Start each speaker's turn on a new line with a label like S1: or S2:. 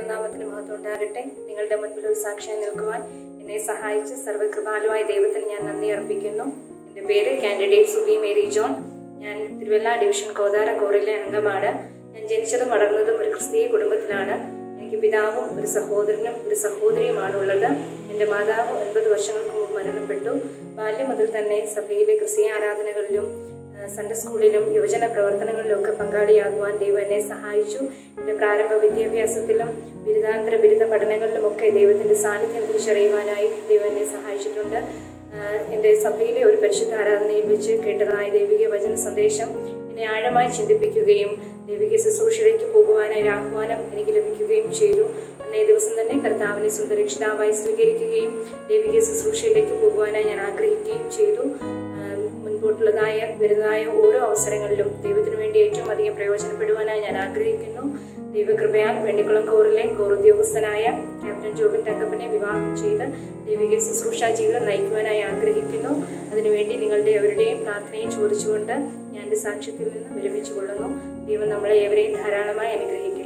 S1: ദൈവനാമത്തിന് മഹത്വം ഉണ്ടാകട്ടെ നിങ്ങളുടെ മുൻപിൽ ഒരു സാക്ഷിയായി നിൽക്കുവാൻ എന്നെ സഹായിച്ച സർവ്വകൃപാലുവായ ദൈവത്തിന് ഞാൻ നന്ദി അർപ്പിക്കുന്നു എൻ്റെ പേര് കാൻഡിഡേറ്റ് സുബി മേരി ജോൺ ഞാൻ തിരുവല്ല ഡിവിഷൻ കോതാര കോറിലെ അംഗമാണ് ഞാൻ ജനിച്ചതും വളർന്നതും ഒരു ക്രിസ്തീയ കുടുംബത്തിലാണ് എനിക്ക് പിതാവും ഒരു സഹോദരനും ഒരു സഹോദരിയുമാണ് ഉള്ളത് എൻ്റെ മാതാവ് ഒൻപത് വർഷങ്ങൾക്ക് മുമ്പ് മരണപ്പെട്ടു ബാല്യം മുതൽ തന്നെ സഭയിലെ ക്രിസ്തീയ ആരാധനകളിലും ആ, സൺഡേ സ്കൂളിലും യുവജന പ്രവർത്തനങ്ങളിലും ഒക്കെ പങ്കാളിയാകുവാൻ ദൈവം എന്നെ സഹായിച്ചു എൻ്റെ പ്രാരംഭ വിദ്യാഭ്യാസത്തിലും ബിരുദാനന്തര ബിരുദ പഠനങ്ങളിലും ഒക്കെ ദൈവത്തിൻ്റെ സാന്നിധ്യം തിരിച്ചറിയുവാനായി ദൈവം എന്നെ സഹായിച്ചിട്ടുണ്ട് ആ, എൻ്റെ സഭയിലെ ഒരു പരിശുദ്ധ ആരാധനയിൽ വെച്ച് കേട്ടതായ ദൈവിക വചന സന്ദേശം എന്നെ ആഴമായി ചിന്തിപ്പിക്കുകയും ദൈവിക ശുശ്രൂഷയിലേക്ക് പോകുവാനായി ഒരു ആഹ്വാനം എനിക്ക് ലഭിക്കുകയും ചെയ്തു അന്നേ ദിവസം തന്നെ കർത്താവിനെ സുന്ദരക്ഷിതാവായി സ്വീകരിക്കുകയും ദൈവിക ശുശ്രൂഷയിലേക്ക് പോകുവാനായി ഞാൻ ആഗ്രഹിക്കുകയും ചെയ്തു ആ, മുൻപോട്ടുള്ളതായ വരുന്നതായ ഓരോ അവസരങ്ങളിലും ദൈവത്തിനു വേണ്ടി ഏറ്റവും അധികം പ്രയോജനപ്പെടുവാനായി ഞാൻ ആഗ്രഹിക്കുന്നു ദൈവകൃപയാൽ വെണ്ണിക്കുളം കോറിലെ കോർ ഉദ്യോഗസ്ഥനായ ക്യാപ്റ്റൻ ജോബിൻ തങ്കപ്പനെ വിവാഹം ചെയ്ത് ദൈവിക ശുശ്രൂഷ ജീവിതം നയിക്കുവാനായി ആഗ്രഹിക്കുന്നു അതിനുവേണ്ടി നിങ്ങളുടെ എവരുടെയും പ്രാർത്ഥനയും ചോദിച്ചുകൊണ്ട് ഞാൻ എൻ്റെ സാക്ഷ്യത്തിൽ നിന്ന് വിരമിച്ചു കൊള്ളുന്നു ദൈവം നമ്മളെ എവരെയും ധാരാളമായി അനുഗ്രഹിക്കും